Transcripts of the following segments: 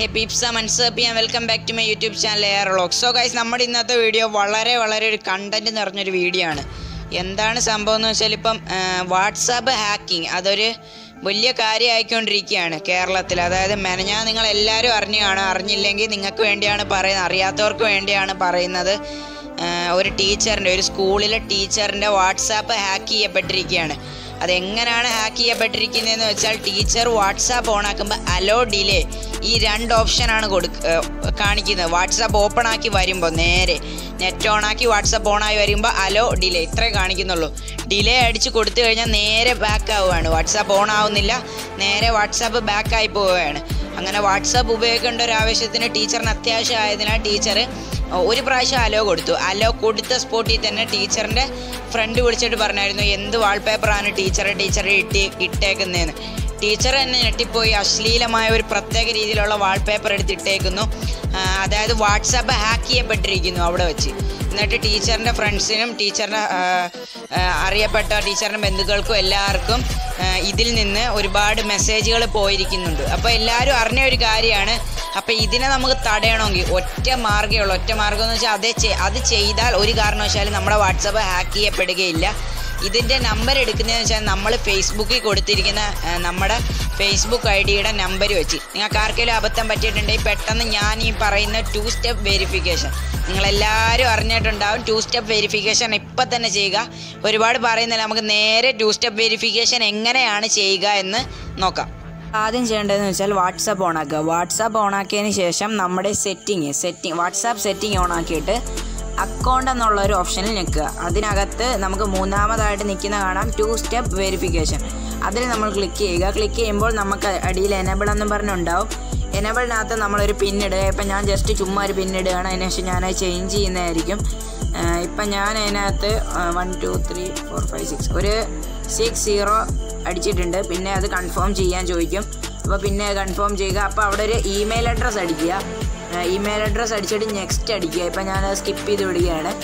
ഹേ peeps മൻസപ്പി and welcome back to my YouTube channel air vlog so guys നമ്മുടെ ഇന്നത്തെ video വളരെ വളരെ ഒരു കണ്ടന്റ് നിറഞ്ഞൊരു വീഡിയോ ആണ് എന്താണ് സംഭവം എന്ന് വെച്ചാൽ ഇപ്പം വാട്സാപ്പ് ഹാക്കിംഗ് അതൊരു വലിയ കാര്യമായിക്കൊണ്ടിരിക്കുകയാണ് കേരളത്തിൽ അതായത് മെനഞ്ഞാ നിങ്ങൾ എല്ലാവരും അറിഞ്ഞു കാണും അറിഞ്ഞില്ലെങ്കിൽ നിങ്ങൾക്ക് വേണ്ടിയാണ് പറയുന്നത് അറിയാത്തവർക്ക് വേണ്ടിയാണ് പറയുന്നത് ആ, ഒരു ടീച്ചറിൻ്റെ ഒരു സ്കൂളിലെ ടീച്ചറിൻ്റെ വാട്സാപ്പ് ഹാക്ക് ചെയ്യപ്പെട്ടിരിക്കുകയാണ് അതെങ്ങനെയാണ് ഹാക്ക് ചെയ്യപ്പെട്ടിരിക്കുന്നതെന്ന് വെച്ചാൽ ടീച്ചർ വാട്സാപ്പ് ഓൺ ആക്കുമ്പോൾ അലോ ഡിലേ ഈ രണ്ട് ഓപ്ഷനാണ് കൊടുക്ക ഏഹ് കാണിക്കുന്നത് വാട്സാപ്പ് ഓപ്പൺ ആക്കി വരുമ്പോൾ നേരെ നെറ്റ് ഓൺ ആക്കി വാട്സാപ്പ് ഓൺ ആയി വരുമ്പോൾ അലോ ഡിലേ ഇത്രേ കാണിക്കുന്നുള്ളൂ ഡിലേ അടിച്ച് കൊടുത്തു കഴിഞ്ഞാൽ നേരെ ബാക്ക് ആവുകയാണ് വാട്സാപ്പ് ഓൺ ആവുന്നില്ല നേരെ വാട്സാപ്പ് ബാക്ക് ആയി പോവുകയാണ് അങ്ങനെ വാട്സാപ്പ് ഉപയോഗിക്കേണ്ട ഒരു ആവശ്യത്തിന് ടീച്ചറിന് അത്യാവശ്യം ആയതിനാൽ ടീച്ചർ ഒരു പ്രാവശ്യം അലോ കൊടുത്തു അലോ കൊടുത്ത സ്പോട്ടിൽ തന്നെ ടീച്ചറിൻ്റെ ഫ്രണ്ട് വിളിച്ചിട്ട് പറഞ്ഞായിരുന്നു എന്ത് വാൾപേപ്പറാണ് ടീച്ചറെ ടീച്ചറെ ഇട്ടി ഇട്ടേക്കുന്നതെന്ന് ടീച്ചർ തന്നെ ഞെട്ടിപ്പോയി അശ്ലീലമായ ഒരു പ്രത്യേക രീതിയിലുള്ള വാൾപേപ്പർ എടുത്തിട്ടേക്കുന്നു ആ, അതായത് വാട്സാപ്പ് ഹാക്ക് ചെയ്യപ്പെട്ടിരിക്കുന്നു അവിടെ വെച്ച് എന്നിട്ട് ടീച്ചറിൻ്റെ ഫ്രണ്ട്സിനും ടീച്ചറിൻ്റെ ആ, ആ, അറിയപ്പെട്ട ടീച്ചറിൻ്റെ ബന്ധുക്കൾക്കും എല്ലാവർക്കും ആ, ഇതിൽ നിന്ന് ഒരുപാട് മെസ്സേജുകൾ പോയിരിക്കുന്നുണ്ട് അപ്പോൾ എല്ലാവരും അറിഞ്ഞ ഒരു കാര്യമാണ് അപ്പോൾ ഇതിനെ നമുക്ക് തടയണമെങ്കിൽ ഒറ്റ മാർഗ്ഗമേ ഉള്ളൂ ഒറ്റ മാർഗ്ഗം എന്ന് വെച്ചാൽ അതേ ചെ- അത് ചെയ്താൽ ഒരു കാരണവശാലും നമ്മുടെ വാട്സപ്പ് ഹാക്ക് ചെയ്യപ്പെടുകയില്ല ഇതിൻ്റെ നമ്പർ എടുക്കുന്നതെന്ന് വെച്ചാൽ നമ്മൾ ഫേസ്ബുക്കിൽ കൊടുത്തിരിക്കുന്ന ആ, നമ്മുടെ ഫേസ്ബുക്ക് ഐ ഡിയുടെ നമ്പർ വെച്ച് നിങ്ങൾക്ക് ആർക്കെങ്കിലും അബദ്ധം പറ്റിയിട്ടുണ്ടെങ്കിൽ പെട്ടെന്ന് ഞാൻ ഈ പറയുന്ന ടു സ്റ്റെപ്പ് വെരിഫിക്കേഷൻ നിങ്ങളെല്ലാവരും അറിഞ്ഞിട്ടുണ്ടാവും ടു സ്റ്റെപ്പ് വെരിഫിക്കേഷൻ ഇപ്പം തന്നെ ചെയ്യുക ഒരുപാട് പറയുന്നില്ല നമുക്ക് നേരെ ടു സ്റ്റെപ്പ് വെരിഫിക്കേഷൻ എങ്ങനെയാണ് ചെയ്യുക എന്ന് നോക്കാം ആദ്യം ചെയ്യേണ്ടതെന്ന് വെച്ചാൽ വാട്സാപ്പ് ഓൺ ആക്കുക വാട്സാപ്പ് ഓൺ ആക്കിയതിന് ശേഷം നമ്മുടെ setting setting WhatsApp setting on ആക്കിയിട്ട് അക്കൗണ്ട് എന്നുള്ള ഒരു ഓപ്ഷനിൽ നിൽക്കുക അതിനകത്ത് നമുക്ക് മൂന്നാമതായിട്ട് നിൽക്കുന്ന കാണാം ടു സ്റ്റെപ്പ് വെരിഫിക്കേഷൻ അതിൽ നമ്മൾ ക്ലിക്ക് ചെയ്യുക ക്ലിക്ക് ചെയ്യുമ്പോൾ നമുക്ക് അടിയിൽ എനബിൾ എന്ന് പറഞ്ഞുണ്ടാവും എനബിളിനകത്ത് നമ്മളൊരു പിൻ ഇടുക ഇപ്പം ഞാൻ ജസ്റ്റ് ചുമ്മാ ഒരു പിൻ ഇടുകയാണ് അതിന് ശേഷം ഞാനത് ചേഞ്ച് ചെയ്യുന്നതായിരിക്കും ആഹ് ഇപ്പം ഞാൻ അതിനകത്ത് one two three four five six ഒരു സിക്സ് സീറോ അടിച്ചിട്ടുണ്ട് പിന്നെ അത് കൺഫേം ചെയ്യാൻ ചോദിക്കും അപ്പോൾ പിന്നെ കൺഫേം ചെയ്യുക അപ്പോൾ അവിടെ ഒരു ഇമെയിൽ അഡ്രസ്സ് അടിക്കുക ഇമെയിൽ അഡ്രസ്സ് അടിച്ചിട്ട് നെക്സ്റ്റ് അടിക്കുക ഇപ്പം ഞാൻ സ്കിപ്പ് ചെയ്ത് വിടുകയാണ്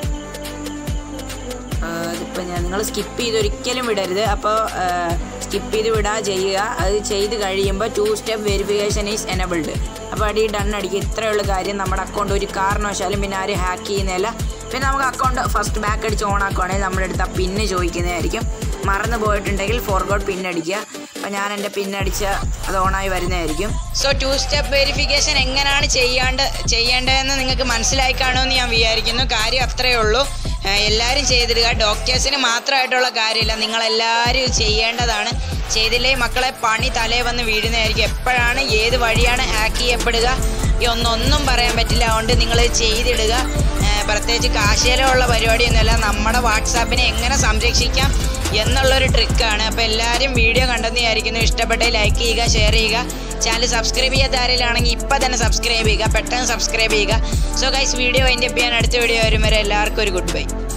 അതിപ്പോൾ ഞാൻ നിങ്ങൾ സ്കിപ്പ് ചെയ്ത് ഒരിക്കലും വിടരുത് അപ്പോൾ സ്കിപ്പ് ചെയ്ത് വിടുക ചെയ്യുക അത് ചെയ്ത് കഴിയുമ്പോൾ two step verification is enabled അപ്പോൾ അടി ഡൺ അടിക്കുക ഇത്രയുള്ള കാര്യം നമ്മുടെ അക്കൗണ്ട് ഒരു കാരണവശാലും പിന്നെ ആരും ഹാക്ക് ചെയ്യുന്നില്ല പിന്നെ നമുക്ക് അക്കൗണ്ട് ഫസ്റ്റ് ബാക്ക് അടിച്ച് ഓൺ ആക്കുവാണെങ്കിൽ നമ്മുടെ അടുത്ത് ആ പിന്ന് ചോദിക്കുന്നതായിരിക്കും മറന്നു പോയിട്ടുണ്ടെങ്കിൽ ഫോർഗോട്ട് പിൻ അടിക്കുക അപ്പം ഞാൻ എൻ്റെ പിൻ അടിച്ച് അത് ഓണായി വരുന്നതായിരിക്കും സോ ടു സ്റ്റെപ്പ് വെരിഫിക്കേഷൻ എങ്ങനെയാണ് ചെയ്യാണ്ട് ചെയ്യേണ്ടതെന്ന് നിങ്ങൾക്ക് മനസ്സിലായി കാണുമെന്ന് ഞാൻ വിചാരിക്കുന്നു കാര്യം അത്രയേ ഉള്ളൂ ഏഹ് എല്ലാവരും ചെയ്തിടുക ഡോക്ടേഴ്സിന് മാത്രമായിട്ടുള്ള കാര്യമില്ല നിങ്ങളെല്ലാവരും ചെയ്യേണ്ടതാണ് ചെയ്തില്ലെങ്കിൽ മക്കളെ പണി തലേ വന്ന് വീഴുന്നതായിരിക്കും എപ്പോഴാണ് ഏത് വഴിയാണ് ഹാക്ക് ചെയ്യപ്പെടുക ഈ ഒന്നൊന്നും പറയാൻ പറ്റില്ല അതുകൊണ്ട് നിങ്ങൾ ചെയ്തിടുക ഏഹ് പ്രത്യേകിച്ച് കാശേലമുള്ള പരിപാടിയൊന്നുമല്ല നമ്മുടെ വാട്സാപ്പിനെ എങ്ങനെ സംരക്ഷിക്കാം എന്നുള്ളൊരു ട്രിക്കാണ് അപ്പോൾ എല്ലാവരും വീഡിയോ കണ്ടെന്ന് വിചാരിക്കുന്നു ഇഷ്ടപ്പെട്ടെങ്കിൽ ലൈക്ക് ചെയ്യുക ഷെയർ ചെയ്യുക ചാനൽ സബ്സ്ക്രൈബ് ചെയ്യാത്ത ആരെങ്കിലാണെങ്കിൽ ഇപ്പം തന്നെ സബ്സ്ക്രൈബ് ചെയ്യുക പെട്ടെന്ന് സബ്സ്ക്രൈബ് ചെയ്യുക സോ ഗൈസ് വീഡിയോ അതിൻ്റെ ചെയ്യാൻ അടുത്ത വീഡിയോ വരും വരെ എല്ലാവർക്കും ഒരു ഗുഡ് ബൈ